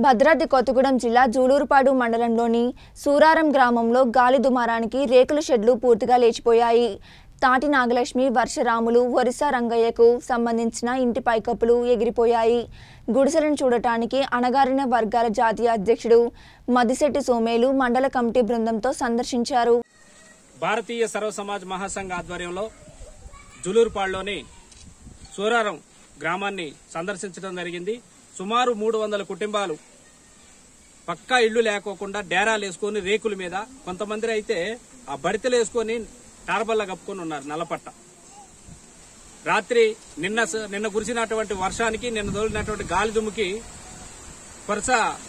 భద్రాద్రి కొత్తగూడెం జిల్లా జూలూరుపాడు మండలంలోని సూరారం గ్రామంలో గాలి దుమారానికి రేకుల షెడ్లు పూర్తిగా లేచిపోయాయి తాటి నాగలక్ష్మి వర్షరాములు ఒరిస్సా రంగయ్యకు సంబంధించిన ఇంటి పైకప్పులు ఎగిరిపోయాయి గుడిసెలను చూడటానికి అణగారిన వర్గాల జాతీయ అధ్యక్షుడు మదిశెట్టి సోమేలు మండల కమిటీ బృందంతో సందర్శించారు భారతీయ సర్వ సమాజ్ మహాసంఘ ఆధ్వర్యంలో జులూరుపాడులోని సూరారం గ్రామాన్ని సందర్శించడం జరిగింది సుమారు మూడు వందల కుటుంబాలు పక్కా ఇళ్లు లేకోకుండా డేరాలు వేసుకొని రేకుల మీద కొంతమంది అయితే ఆ బడితలు వేసుకొని టార్బల్లా కప్పుకొని ఉన్నారు నల్లపట్ట రాత్రి నిన్న స- నిన్న కురిసినటువంటి వర్షానికి నిన్న తోలినటువంటి గాలి దుమ్ముకి వరుస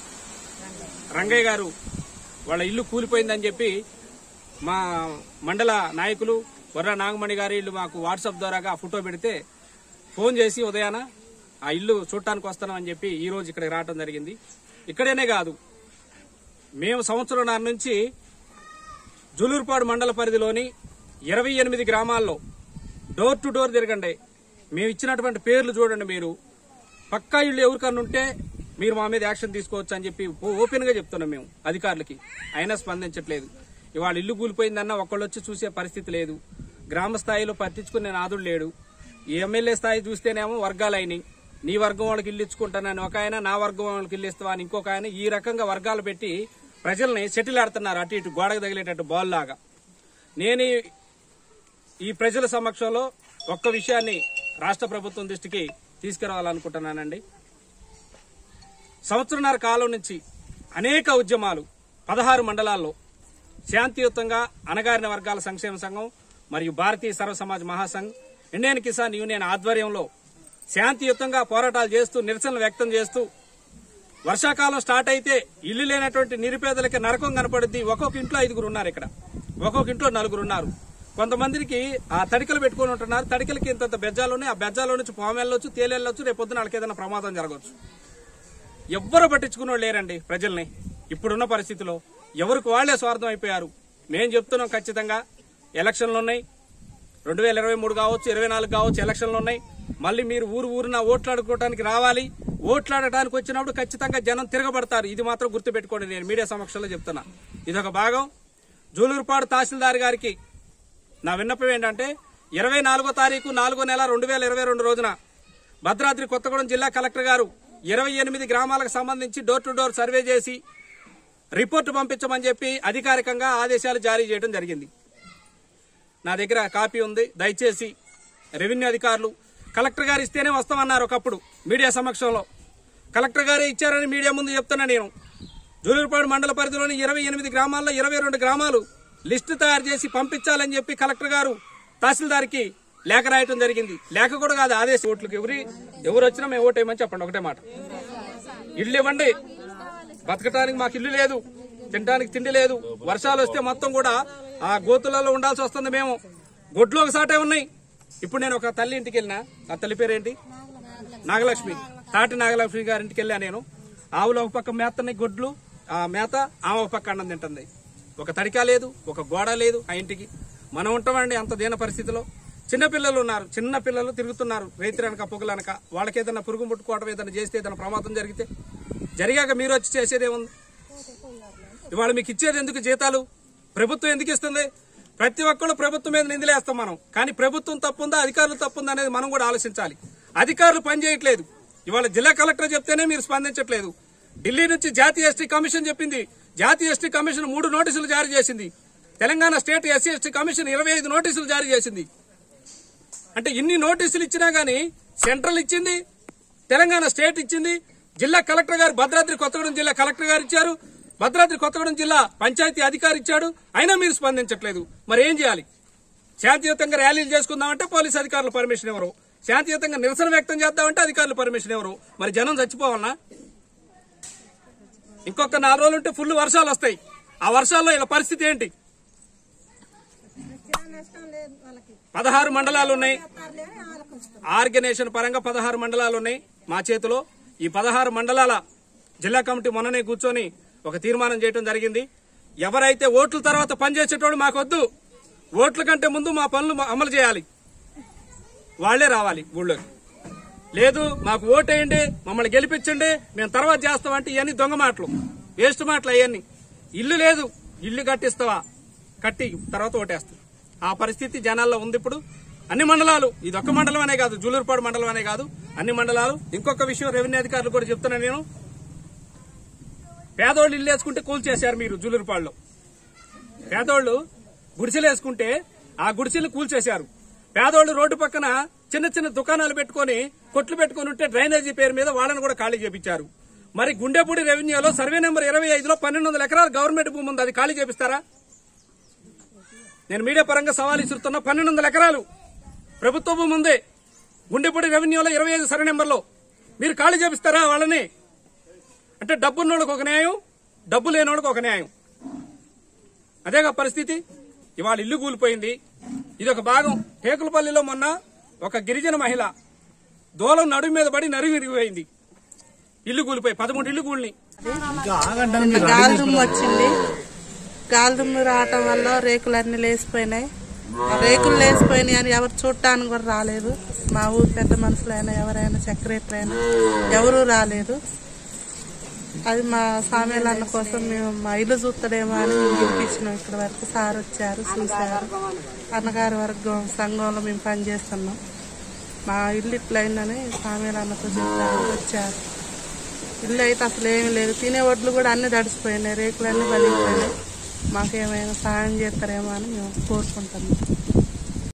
రంగయ్య గారు వాళ్ళ ఇల్లు కూలిపోయిందని చెప్పి మా మండల నాయకులు వర్ర నాగమణి గారి ఇల్లు మాకు వాట్సాప్ ద్వారాగా ఫోటో పెడితే ఫోన్ చేసి ఉదయాన ఆ ఇల్లు చూడటానికి వస్తున్నామని చెప్పి ఈ రోజు ఇక్కడికి రావడం జరిగింది ఇక్కడేనే కాదు మేము సంవత్సరంన్నర నుంచి జులూరుపాడు మండల పరిధిలోని ఇరవై ఎనిమిది గ్రామాల్లో డోర్ టు డోర్ తిరగండి మేము ఇచ్చినటువంటి పేర్లు చూడండి మీరు పక్కా ఇళ్ళు ఎవరికన్నా ఉంటే మీరు మా మీద యాక్షన్ తీసుకోవచ్చు అని చెప్పి ఓపెన్ గా చెప్తున్నాం మేము అధికారులకి అయినా స్పందించట్లేదు ఇవాళ ఇల్లు కూలిపోయిందన్న ఒకళ్ళు వచ్చి చూసే పరిస్థితి లేదు గ్రామ స్థాయిలో పట్టించుకునే నాదుడు లేడు ఈ ఎమ్మెల్యే స్థాయి చూస్తేనేమో వర్గాలు అయినాయి నీ వర్గం వాళ్ళకి ఇల్లు ఇచ్చుకుంటానని ఒక ఆయన నా వర్గం వాళ్ళకి ఇల్లు ఇస్తావా అని ఇంకొక ఆయన ఈ రకంగా వర్గాలు పెట్టి ప్రజల్ని సెటిల్ ఆడుతున్నారు అటు ఇటు గోడకు తగిలేటట్టు బాల్ లాగా నేను ఈ- ఈ ప్రజల సమక్షంలో ఒక్క విషయాన్ని రాష్ట్ర ప్రభుత్వం దృష్టికి తీసుకురావాలనుకుంటున్నానండి సంవత్సరన్నర కాలం నుంచి అనేక ఉద్యమాలు పదహారు మండలాల్లో శాంతియుతంగా అణగారిన వర్గాల సంక్షేమ సంఘం మరియు భారతీయ సర్వ సమాజ్ మహాసంఘ్ ఇండియన్ కిసాన్ యూనియన్ ఆధ్వర్యంలో శాంతియుతంగా పోరాటాలు చేస్తూ నిరసనలు వ్యక్తం చేస్తూ వర్షాకాలం స్టార్ట్ అయితే ఇల్లు లేనటువంటి నిరుపేదలకి నరకం కనపడుద్ది ఒక్కొక్క ఇంట్లో ఐదుగురు ఉన్నారు ఇక్కడ ఒక్కొక్క ఇంట్లో నలుగురు ఉన్నారు కొంతమందికి ఆ తడికలు పెట్టుకొని ఉంటున్నారు తడికలకి ఇంత బెజ్జాలు ఉన్నాయి ఆ బెజ్జాల నుంచి పాము వెళ్ళొచ్చు తేలి వెళ్ళొచ్చు రేపు పొద్దున వాళ్ళకి ఏదైనా ప్రమాదం జరగవచ్చు ఎవ్వరు పట్టించుకున్న లేరండి ప్రజల్ని ఇప్పుడున్న పరిస్థితిలో ఎవరికి వాళ్లే స్వార్థం అయిపోయారు మేం చెప్తున్నాం ఖచ్చితంగా ఎలక్షన్లు ఉన్నాయి రెండు వేల ఇరవై మూడు కావచ్చు ఇరవై నాలుగు కావచ్చు ఎలక్షన్లు ఉన్నాయి మళ్ళీ మీరు ఊరు ఊరున ఓట్లాడుకోవడానికి రావాలి ఓట్లాడటానికి వచ్చినప్పుడు ఖచ్చితంగా జనం తిరగబడతారు ఇది మాత్రం గుర్తుపెట్టుకోండి నేను మీడియా సమక్షంలో చెప్తున్నా ఇదొక భాగం జూలూరుపాడు తహసీల్దార్ గారికి నా విన్నపం ఏంటంటే ఇరవై నాలుగో తారీఖు నాలుగో నెల రెండు వేల ఇరవై రెండు రోజున భద్రాద్రి కొత్తగూడెం జిల్లా కలెక్టర్ గారు ఇరవై ఎనిమిది గ్రామాలకు సంబంధించి డోర్ టు డోర్ సర్వే చేసి రిపోర్టు పంపించమని చెప్పి అధికారికంగా ఆదేశాలు జారీ చేయడం జరిగింది నా దగ్గర కాపీ ఉంది దయచేసి రెవెన్యూ అధికారులు కలెక్టర్ గారు ఇస్తేనే వస్తామన్నారు ఒకప్పుడు మీడియా సమక్షంలో కలెక్టర్ గారే ఇచ్చారని మీడియా ముందు చెప్తున్నా నేను జూలూరుపాడు మండల పరిధిలోని ఇరవై ఎనిమిది గ్రామాల్లో ఇరవై రెండు గ్రామాలు లిస్టు తయారు చేసి పంపించాలని చెప్పి కలెక్టర్ గారు తహసీల్దార్కి లేఖ రాయటం జరిగింది లేఖ కూడా కాదు ఆదేశ ఓట్లకు ఎవరి ఎవరు వచ్చినా మేము ఓటేయమని చెప్పండి ఒకటే మాట ఇల్లు ఇవ్వండి బతకటానికి మాకు ఇల్లు లేదు తినడానికి తిండి లేదు వర్షాలు వస్తే మొత్తం కూడా ఆ గోతులలో ఉండాల్సి వస్తుంది మేము గొడ్లు ఒకసాటే ఉన్నాయి ఇప్పుడు నేను ఒక తల్లి ఇంటికి వెళ్ళినా ఆ తల్లి పేరేంటి నాగలక్ష్మి తాటి నాగలక్ష్మి గారి ఇంటికి వెళ్ళా నేను ఆవులు ఒక పక్క మేస్తున్నాయి గొడ్లు ఆ మేత ఆమె ఒక పక్క అన్నం తింటుంది ఒక తడిక లేదు ఒక గోడ లేదు ఆ ఇంటికి మనం ఉంటామండి అంత దీన పరిస్థితిలో చిన్న పిల్లలు ఉన్నారు చిన్న పిల్లలు తిరుగుతున్నారు రైతులనక పొగలనక వాళ్ళకి ఏదైనా పురుగు ముట్టుకోవడం ఏదైనా చేస్తే ఏదైనా ప్రమాదం జరిగితే జరిగాక మీరు వచ్చి చేసేది ఏముంది ఇవాళ మీకు ఇచ్చేది ఎందుకు జీతాలు ప్రభుత్వం ఎందుకు ఇస్తుంది ప్రతి ఒక్కళ్ళు ప్రభుత్వం మీద నిందలేస్తాం మనం కానీ ప్రభుత్వం తప్పుందా అధికారులు తప్పుందా అనేది మనం కూడా ఆలోచించాలి అధికారులు పనిచేయట్లేదు ఇవాళ జిల్లా కలెక్టర్ చెప్తేనే మీరు స్పందించట్లేదు ఢిల్లీ నుంచి జాతీయ ఎస్టీ కమిషన్ చెప్పింది జాతీయ ఎస్టీ కమిషన్ మూడు నోటీసులు జారీ చేసింది Telangana state SC ST commission ఇరవై ఐదు నోటీసులు జారీ చేసింది అంటే ఇన్ని నోటీసులు ఇచ్చినా గానీ సెంట్రల్ ఇచ్చింది తెలంగాణ స్టేట్ ఇచ్చింది జిల్లా కలెక్టర్ గారు భద్రాద్రి కొత్తగూడెం జిల్లా కలెక్టర్ గారు ఇచ్చారు భద్రాద్రి కొత్తగూడెం జిల్లా పంచాయతీ అధికారి ఇచ్చాడు అయినా మీరు స్పందించట్లేదు మరి ఏం చేయాలి శాంతియుతంగా ర్యాలీలు చేసుకుందామంటే పోలీస్ అధికారులు పర్మిషన్ ఎవరు శాంతియుతంగా నిరసన వ్యక్తం చేద్దామంటే అధికారులు పర్మిషన్ ఎవరు మరి జనం చచ్చిపోవాలనా ఇంకొక నాలుగు రోజులు ఉంటే ఫుల్ వర్షాలు వస్తాయి ఆ వర్షాల్లో ఇలా పరిస్థితి ఏంటి పదహారు మండలాలు ఉన్నాయి ఆర్గనైజేషన్ పరంగా పదహారు మండలాలు ఉన్నాయి మా చేతిలో ఈ పదహారు మండలాల జిల్లా కమిటీ మొన్ననే కూర్చొని ఒక తీర్మానం చేయడం జరిగింది ఎవరైతే ఓట్ల తర్వాత పనిచేసేటోడు మాకొద్దు ఓట్ల కంటే ముందు మా పనులు మా- అమలు చేయాలి వాళ్లే రావాలి ఊళ్ళోకి లేదు మాకు ఓటేయండి మమ్మల్ని గెలిపించండి మేము తర్వాత చేస్తామంటే ఇవన్నీ దొంగ మాటలు వేస్ట్ మాటలు అవన్నీ ఇల్లు లేదు ఇల్లు కట్టిస్తావా కట్టి తర్వాత ఓటేస్తాం ఆ పరిస్థితి జనాల్లో ఉంది ఇప్పుడు అన్ని మండలాలు ఇది ఒక్క మండలం అనే కాదు జూలూరుపాడు మండలం అనే కాదు అన్ని మండలాలు ఇంకొక విషయం రెవెన్యూ అధికారులు కూడా చెప్తున్నాను నేను పేదోళ్ళు ఇల్లు వేసుకుంటే కూల్చేశారు మీరు జూలూరుపాడులో పేదోళ్ళు గుడిసెలు వేసుకుంటే ఆ గుడిసెలు కూల్చేశారు పేదోళ్ళు రోడ్డు పక్కన చిన్న చిన్న దుకాణాలు పెట్టుకొని కొట్లు పెట్టుకొని ఉంటే డ్రైనేజీ పేరు మీద వాళ్ళని కూడా ఖాళీ చేపించారు మరి గుండెపూడి రెవెన్యూలో సర్వే నెంబర్ ఇరవై ఐదులో పన్నెండు వందల ఎకరాలు గవర్నమెంట్ భూమి ఉంది అది ఖాళీ చేపిస్తారా నేను మీడియా పరంగా సవాల్ ఇస్తున్నా పన్నెండు వందల ఎకరాలు ప్రభుత్వ భూమి ఉంది గుండెపూడి రెవెన్యూలో ఇరవై ఐదు సర్వే నెంబర్లో మీరు ఖాళీ చేపిస్తారా వాళ్ళని అంటే డబ్బున్నోళ్ళకి ఒక న్యాయం డబ్బు లేనోళ్ళకి ఒక న్యాయం అదేగా పరిస్థితి ఇవాళ ఇల్లు కూలిపోయింది ఇది ఒక భాగం టేకులపల్లిలో మొన్న ఒక గిరిజన మహిళ దూలం నడుము మీద పడి నరుగు విరిగిపోయింది ఇల్లు కూలిపోయి పదమూడు ఇల్లు కూలిని గాలి దుమ్ము వచ్చింది గాలి దుమ్ము రావటం వల్ల రేకులన్నీ లేచిపోయినాయి ఆ రేకులు లేచిపోయినాయి అని ఎవరు చూడటానికి కూడా రాలేదు మా ఊరు పెద్ద మనుషులైనా ఎవరైనా సెక్రటరీ అయినా ఎవరూ రాలేదు అది మా సామేల అన్న కోసం మేము మా ఇల్లు చూస్తాడేమో అని మేము పిలిపించినాం ఇక్కడ వరకు సార్ వచ్చారు చూశారు అన్నగారి వర్గం సంఘంలో మేము పనిచేస్తున్నాం మా ఇల్లు ఇట్లయిందని సామేల అన్నతో చెప్పారు వచ్చారు ఇల్లు అయితే అసలు ఏమీ లేదు తినే వడ్లు కూడా అన్ని తడిసిపోయినాయి రేకులు అన్ని పలిగిపోయినాయి మాకేమైనా సాయం చేస్తారేమో అని మేము కోరుకుంటున్నాం